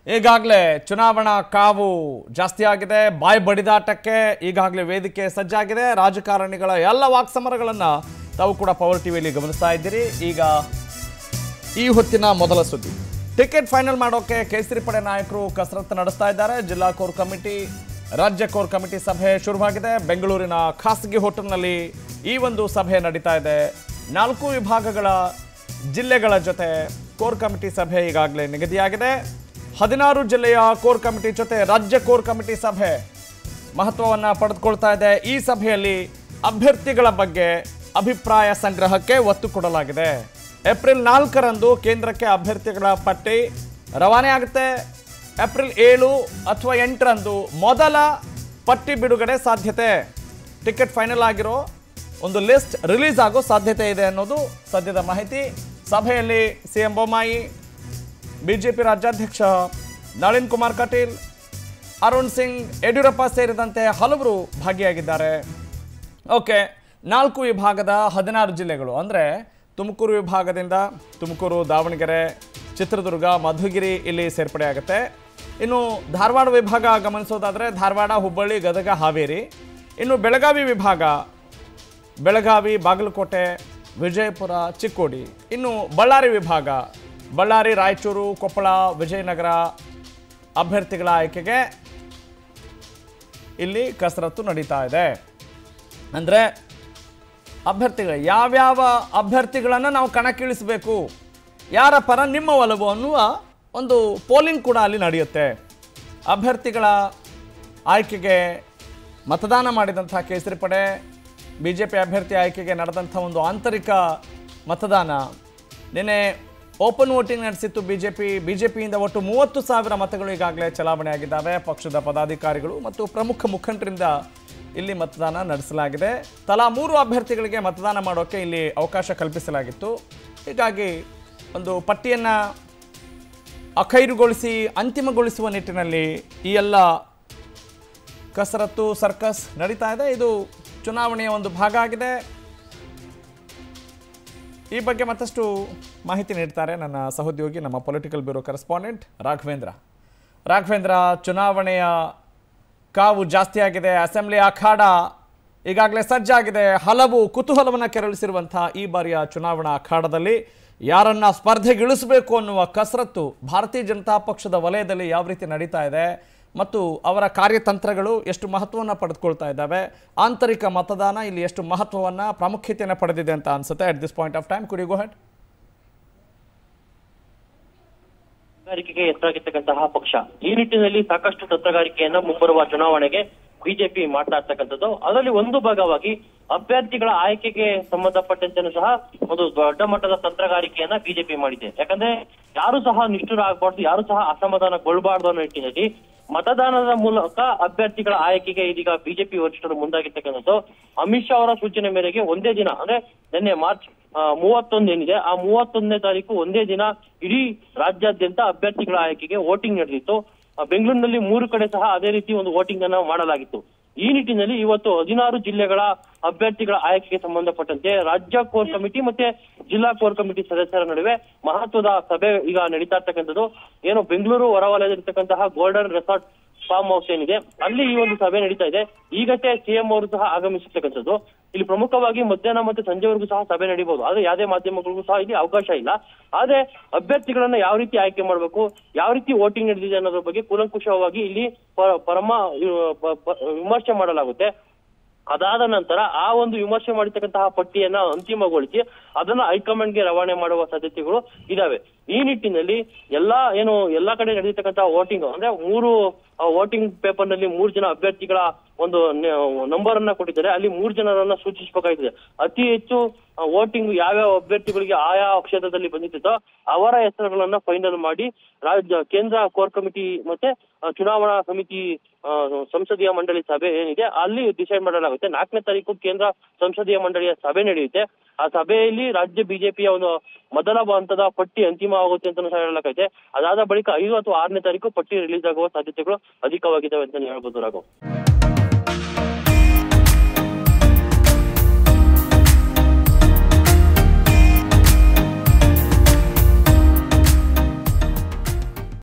ಈಗಾಗಲೇ ಚುನಾವಣಾ ಕಾವು ಜಾಸ್ತಿ ಆಗಿದೆ ಬಾಯಿ ಬಡಿದಾಟಕ್ಕೆ ಈಗಾಗಲೇ ವೇದಿಕೆ ಸಜ್ಜಾಗಿದೆ ರಾಜಕಾರಣಿಗಳ ಎಲ್ಲ ವಾಕ್ಸಮರಗಳನ್ನು ತಾವು ಕೂಡ ಪವರ್ ಟಿವಿಯಲ್ಲಿ ಗಮನಿಸ್ತಾ ಇದ್ದೀರಿ ಈಗ ಈ ಹೊತ್ತಿನ ಮೊದಲ ಸುದ್ದಿ ಟಿಕೆಟ್ ಫೈನಲ್ ಮಾಡೋಕೆ ಕೇಸರಿ ಪಡೆ ನಾಯಕರು ಕಸರತ್ತು ನಡೆಸ್ತಾ ಇದ್ದಾರೆ ಜಿಲ್ಲಾ ಕೋರ್ ಕಮಿಟಿ ರಾಜ್ಯ ಕೋರ್ ಕಮಿಟಿ ಸಭೆ ಶುರುವಾಗಿದೆ ಬೆಂಗಳೂರಿನ ಖಾಸಗಿ ಹೋಟೆಲ್ನಲ್ಲಿ ಈ ಒಂದು ಸಭೆ ನಡೀತಾ ಇದೆ ನಾಲ್ಕು ವಿಭಾಗಗಳ ಜಿಲ್ಲೆಗಳ ಜೊತೆ ಕೋರ್ ಕಮಿಟಿ ಸಭೆ ಈಗಾಗಲೇ ನಿಗದಿಯಾಗಿದೆ ಹದಿನಾರು ಜಿಲ್ಲೆಯ ಕೋರ್ ಕಮಿಟಿ ಜೊತೆ ರಾಜ್ಯ ಕೋರ್ ಕಮಿಟಿ ಸಭೆ ಮಹತ್ವವನ್ನು ಪಡೆದುಕೊಳ್ತಾ ಇದೆ ಈ ಸಭೆಯಲ್ಲಿ ಅಭ್ಯರ್ಥಿಗಳ ಬಗ್ಗೆ ಅಭಿಪ್ರಾಯ ಸಂಗ್ರಹಕ್ಕೆ ಒತ್ತು ಕೊಡಲಾಗಿದೆ ಏಪ್ರಿಲ್ ನಾಲ್ಕರಂದು ಕೇಂದ್ರಕ್ಕೆ ಅಭ್ಯರ್ಥಿಗಳ ಪಟ್ಟಿ ರವಾನೆ ಆಗುತ್ತೆ ಏಪ್ರಿಲ್ ಏಳು ಅಥವಾ ಎಂಟರಂದು ಮೊದಲ ಪಟ್ಟಿ ಬಿಡುಗಡೆ ಸಾಧ್ಯತೆ ಟಿಕೆಟ್ ಫೈನಲ್ ಆಗಿರೋ ಒಂದು ಲಿಸ್ಟ್ ರಿಲೀಸ್ ಆಗೋ ಸಾಧ್ಯತೆ ಇದೆ ಅನ್ನೋದು ಸದ್ಯದ ಮಾಹಿತಿ ಸಭೆಯಲ್ಲಿ ಸಿ ಎಂ ಬೊಮ್ಮಾಯಿ ಬಿಜೆಪಿ ರಾಜ್ಯಾಧ್ಯಕ್ಷ ನಳಿನ್ ಕುಮಾರ್ ಕಟೀಲ್ ಅರುಣ್ ಸಿಂಗ್ ಯಡಿಯೂರಪ್ಪ ಸೇರಿದಂತೆ ಹಲವರು ಭಾಗಿಯಾಗಿದ್ದಾರೆ ಓಕೆ ನಾಲ್ಕು ವಿಭಾಗದ ಹದಿನಾರು ಜಿಲ್ಲೆಗಳು ಅಂದರೆ ತುಮಕೂರು ವಿಭಾಗದಿಂದ ತುಮಕೂರು ದಾವಣಗೆರೆ ಚಿತ್ರದುರ್ಗ ಮಧುಗಿರಿ ಇಲ್ಲಿ ಸೇರ್ಪಡೆ ಆಗುತ್ತೆ ಇನ್ನು ಧಾರವಾಡ ವಿಭಾಗ ಗಮನಿಸೋದಾದರೆ ಧಾರವಾಡ ಹುಬ್ಬಳ್ಳಿ ಗದಗ ಹಾವೇರಿ ಇನ್ನು ಬೆಳಗಾವಿ ವಿಭಾಗ ಬೆಳಗಾವಿ ಬಾಗಲಕೋಟೆ ವಿಜಯಪುರ ಚಿಕ್ಕೋಡಿ ಇನ್ನು ಬಳ್ಳಾರಿ ವಿಭಾಗ ಬಳ್ಳಾರಿ ರಾಯಚೂರು ಕೊಪ್ಪಳ ವಿಜಯನಗರ ಅಭ್ಯರ್ಥಿಗಳ ಆಯ್ಕೆಗೆ ಇಲ್ಲಿ ಕಸರತ್ತು ನಡೀತಾ ಇದೆ ಅಂದರೆ ಅಭ್ಯರ್ಥಿಗಳು ಯಾವ್ಯಾವ ಅಭ್ಯರ್ಥಿಗಳನ್ನು ನಾವು ಕಣಕ್ಕಿಳಿಸಬೇಕು ಯಾರ ಪರ ನಿಮ್ಮ ಒಲವು ಅನ್ನುವ ಒಂದು ಪೋಲಿಂಗ್ ಕೂಡ ಅಲ್ಲಿ ನಡೆಯುತ್ತೆ ಅಭ್ಯರ್ಥಿಗಳ ಆಯ್ಕೆಗೆ ಮತದಾನ ಮಾಡಿದಂಥ ಕೇಸರಿ ಪಡೆ ಬಿ ಜೆ ಪಿ ಅಭ್ಯರ್ಥಿ ಆಯ್ಕೆಗೆ ನಡೆದಂಥ ಒಂದು ಆಂತರಿಕ ಮತದಾನ ನಿನ್ನೆ ಓಪನ್ ವೋಟಿಂಗ್ ನಡೆಸಿತ್ತು B J P B J ಪಿಯಿಂದ ಒಟ್ಟು ಮೂವತ್ತು ಸಾವಿರ ಮತಗಳು ಈಗಾಗಲೇ ಚಲಾವಣೆ ಆಗಿದ್ದಾವೆ ಪಕ್ಷದ ಪದಾಧಿಕಾರಿಗಳು ಮತ್ತು ಪ್ರಮುಖ ಮುಖಂಡರಿಂದ ಇಲ್ಲಿ ಮತದಾನ ನಡೆಸಲಾಗಿದೆ ತಲಾ ಮೂರು ಅಭ್ಯರ್ಥಿಗಳಿಗೆ ಮತದಾನ ಮಾಡೋಕ್ಕೆ ಇಲ್ಲಿ ಅವಕಾಶ ಕಲ್ಪಿಸಲಾಗಿತ್ತು ಹೀಗಾಗಿ ಒಂದು ಪಟ್ಟಿಯನ್ನು ಅಖೈರುಗೊಳಿಸಿ ಅಂತಿಮಗೊಳಿಸುವ ನಿಟ್ಟಿನಲ್ಲಿ ಈ ಎಲ್ಲ ಕಸರತ್ತು ಸರ್ಕಸ್ ನಡೀತಾ ಇದೆ ಇದು ಚುನಾವಣೆಯ ಒಂದು ಭಾಗ ಆಗಿದೆ ಈ ಬಗ್ಗೆ ಮತ್ತಷ್ಟು ಮಾಹಿತಿ ನೀಡ್ತಾರೆ ನನ್ನ ಸಹೋದ್ಯೋಗಿ ನಮ್ಮ political bureau correspondent Raghavendra Raghavendra ಚುನಾವಣೆಯ ಕಾವು ಜಾಸ್ತಿ ಆಗಿದೆ ಅಸೆಂಬ್ಲಿ ಅಖಾಡ ಈಗಾಗಲೇ ಸಜ್ಜಾಗಿದೆ ಹಲವು ಕುತೂಹಲವನ್ನು ಕೆರಳಿಸಿರುವಂಥ ಈ ಬಾರಿಯ ಚುನಾವಣಾ ಅಖಾಡದಲ್ಲಿ ಯಾರನ್ನ ಸ್ಪರ್ಧೆಗಿಳಿಸಬೇಕು ಅನ್ನುವ ಕಸರತ್ತು ಭಾರತೀಯ ಜನತಾ ಪಕ್ಷದ ವಲಯದಲ್ಲಿ ಯಾವ ರೀತಿ ನಡೀತಾ ಇದೆ ಮತ್ತು ಅವರ ಕಾರ್ಯತಂತ್ರಗಳು ಎಷ್ಟು ಮಹತ್ವವನ್ನು ಪಡೆದುಕೊಳ್ತಾ ಇದ್ದಾವೆ ಆಂತರಿಕ ಮತದಾನ ಇಲ್ಲಿ ಎಷ್ಟು ಮಹತ್ವವನ್ನು ಪ್ರಾಮುಖ್ಯತೆಯನ್ನು ಪಡೆದಿದೆ ಅಂತ ಅನ್ಸುತ್ತೆ at this point of time could go head ತಂತ್ರಗಾರಿಕೆಗೆ ಎದುರಾಗಿರ್ತಕ್ಕಂತಹ ಪಕ್ಷ ಈ ನಿಟ್ಟಿನಲ್ಲಿ ಸಾಕಷ್ಟು ತಂತ್ರಗಾರಿಕೆಯನ್ನ ಮುಂಬರುವ ಚುನಾವಣೆಗೆ ಬಿಜೆಪಿ ಮಾಡ್ತಾ ಇರ್ತಕ್ಕಂಥದ್ದು ಅದರಲ್ಲಿ ಒಂದು ಭಾಗವಾಗಿ ಅಭ್ಯರ್ಥಿಗಳ ಆಯ್ಕೆಗೆ ಸಂಬಂಧಪಟ್ಟಂತೆನೂ ಸಹ ಒಂದು ದೊಡ್ಡ ಮಟ್ಟದ ತಂತ್ರಗಾರಿಕೆಯನ್ನ ಬಿಜೆಪಿ ಮಾಡಿದೆ ಯಾಕಂದ್ರೆ ಯಾರು ಸಹ ನಿಷ್ಠುರ ಆಗ್ಬಾರ್ದು ಯಾರು ಸಹ ಅಸಮಾಧಾನಗೊಳ್ಬಾರ್ದು ಅನ್ನೋ ನಿಟ್ಟಿನಲ್ಲಿ ಮತದಾನದ ಮೂಲಕ ಅಭ್ಯರ್ಥಿಗಳ ಆಯ್ಕೆಗೆ ಇದೀಗ ಬಿಜೆಪಿ ವರಿಷ್ಠರು ಮುಂದಾಗಿರ್ತಕ್ಕಂಥದ್ದು ಅಮಿತ್ ಶಾ ಅವರ ಸೂಚನೆ ಮೇರೆಗೆ ಒಂದೇ ದಿನ ಅಂದ್ರೆ ನಿನ್ನೆ ಮಾರ್ಚ್ ಆ, ಮೂವತ್ತೊಂದು ಏನಿದೆ ಆ ಮೂವತ್ತೊಂದನೇ ತಾರೀಕು ಒಂದೇ ದಿನ ಇಡೀ ರಾಜ್ಯಾದ್ಯಂತ ಅಭ್ಯರ್ಥಿಗಳ ಆಯ್ಕೆಗೆ ವೋಟಿಂಗ್ ನಡೆದಿತ್ತು ಆ, ಬೆಂಗಳೂರಿನಲ್ಲಿ ಮೂರು ಕಡೆ ಸಹ ಅದೇ ರೀತಿ ಒಂದು ವೋಟಿಂಗ್ ಅನ್ನ ಮಾಡಲಾಗಿತ್ತು ಈ ನಿಟ್ಟಿನಲ್ಲಿ ಇವತ್ತು ಹದಿನಾರು ಜಿಲ್ಲೆಗಳ ಅಭ್ಯರ್ಥಿಗಳ ಆಯ್ಕೆಗೆ ಸಂಬಂಧಪಟ್ಟಂತೆ ರಾಜ್ಯ ಕೋರ್ ಕಮಿಟಿ ಮತ್ತೆ ಜಿಲ್ಲಾ ಕೋರ್ ಕಮಿಟಿ ಸದಸ್ಯರ ನಡುವೆ ಮಹತ್ವದ ಸಭೆ ಈಗ ನಡೀತಾ ಇರ್ತಕ್ಕಂಥದ್ದು ಏನು ಬೆಂಗಳೂರು ಹೊರವಲಯದಲ್ಲಿರ್ತಕ್ಕಂತಹ ಗೋಲ್ಡನ್ ರೆಸಾರ್ಟ್ ಫಾರ್ಮ್ ಹೌಸ್ ಏನಿದೆ ಅಲ್ಲಿ ಈ ಒಂದು ಸಭೆ ನಡೀತಾ ಇದೆ ಈಗಷ್ಟೇ ಸಿಎಂ ಅವರು ಸಹ ಆಗಮಿಸಿರ್ತಕ್ಕಂಥದ್ದು ಇಲ್ಲಿ ಪ್ರಮುಖವಾಗಿ ಮಧ್ಯಾಹ್ನ ಮತ್ತು ಸಂಜೆವರೆಗೂ ಸಹ ಸಭೆ ನಡೀಬಹುದು ಆದ್ರೆ ಯಾವುದೇ ಮಾಧ್ಯಮಗಳಿಗೂ ಸಹ ಇಲ್ಲಿ ಅವಕಾಶ ಇಲ್ಲ ಆದ್ರೆ ಅಭ್ಯರ್ಥಿಗಳನ್ನ ಯಾವ ರೀತಿ ಆಯ್ಕೆ ಮಾಡಬೇಕು ಯಾವ ರೀತಿ ವೋಟಿಂಗ್ ನಡೆದಿದೆ ಅನ್ನೋದ್ರ ಬಗ್ಗೆ ಕೂಲಂಕುಷವಾಗಿ ಇಲ್ಲಿ ಪ- ಪರಮ ಇವ್- ಪ- ಪ- ವಿಮರ್ಶೆ ಮಾಡಲಾಗುತ್ತೆ ಅದಾದ ನಂತರ ಆ ಒಂದು ವಿಮರ್ಶೆ ಮಾಡಿರ್ತಕ್ಕಂತಹ ಪಟ್ಟಿಯನ್ನ ಅಂತಿಮಗೊಳಿಸಿ ಅದನ್ನ ಹೈಕಮಾಂಡ್ಗೆ ರವಾನೆ ಮಾಡುವ ಸಾಧ್ಯತೆಗಳು ಇದಾವೆ ಈ ನಿಟ್ಟಿನಲ್ಲಿ ಎಲ್ಲಾ ಏನು ಎಲ್ಲಾ ಕಡೆ ನಡೆದಿರ್ತಕ್ಕಂತಹ ವೋಟಿಂಗ್ ಅಂದ್ರೆ ಮೂರು ವೋಟಿಂಗ್ ಪೇಪರ್ ನಲ್ಲಿ ಮೂರು ಜನ ಅಭ್ಯರ್ಥಿಗಳ ಒಂದು ನಂಬರ್ ಅನ್ನ ಕೊಟ್ಟಿದ್ದಾರೆ ಅಲ್ಲಿ ಮೂರು ಜನರನ್ನ ಸೂಚಿಸಬೇಕಾಗಿದೆ ಅತಿ ಹೆಚ್ಚು ವೋಟಿಂಗ್ ಯಾವ್ಯಾವ ಅಭ್ಯರ್ಥಿಗಳಿಗೆ ಆಯಾ ಕ್ಷೇತ್ರದಲ್ಲಿ ಬಂದಿತ್ತೋ ಅವರ ಹೆಸರುಗಳನ್ನ ಫೈನಲ್ ಮಾಡಿ ರಾಜ್ಯ ಕೇಂದ್ರ ಕೋರ್ ಕಮಿಟಿ ಮತ್ತೆ ಆ, ಚುನಾವಣಾ ಸಮಿತಿ ಆ, ಸಂಸದೀಯ ಮಂಡಳಿ ಸಭೆ ಏನಿದೆ ಅಲ್ಲಿ ಡಿಸೈಡ್ ಮಾಡಲಾಗುತ್ತೆ ನಾಲ್ಕನೇ ತಾರೀಕು ಕೇಂದ್ರ ಸಂಸದೀಯ ಮಂಡಳಿಯ ಸಭೆ ನಡೆಯುತ್ತೆ ಆ ಸಭೆಯಲ್ಲಿ ರಾಜ್ಯ ಬಿಜೆಪಿಯ ಒಂದು ಮೊದಲ ಹಂತದ ಪಟ್ಟಿ ಅಂತಿಮ ಆಗುತ್ತೆ ಅಂತ ಸಹ ಹೇಳಲಾಗೈತೆ ಅದಾದ ಬಳಿಕ ಐದು ಅಥವಾ ಆರನೇ ತಾರೀಕು ಪಟ್ಟಿ ರಿಲೀಸ್ ಆಗುವ ಸಾಧ್ಯತೆಗಳು ಅಧಿಕವಾಗಿದ್ದಾವೆ ಅಂತ ಹೇಳ್ಬೋದು ರಾಘವ್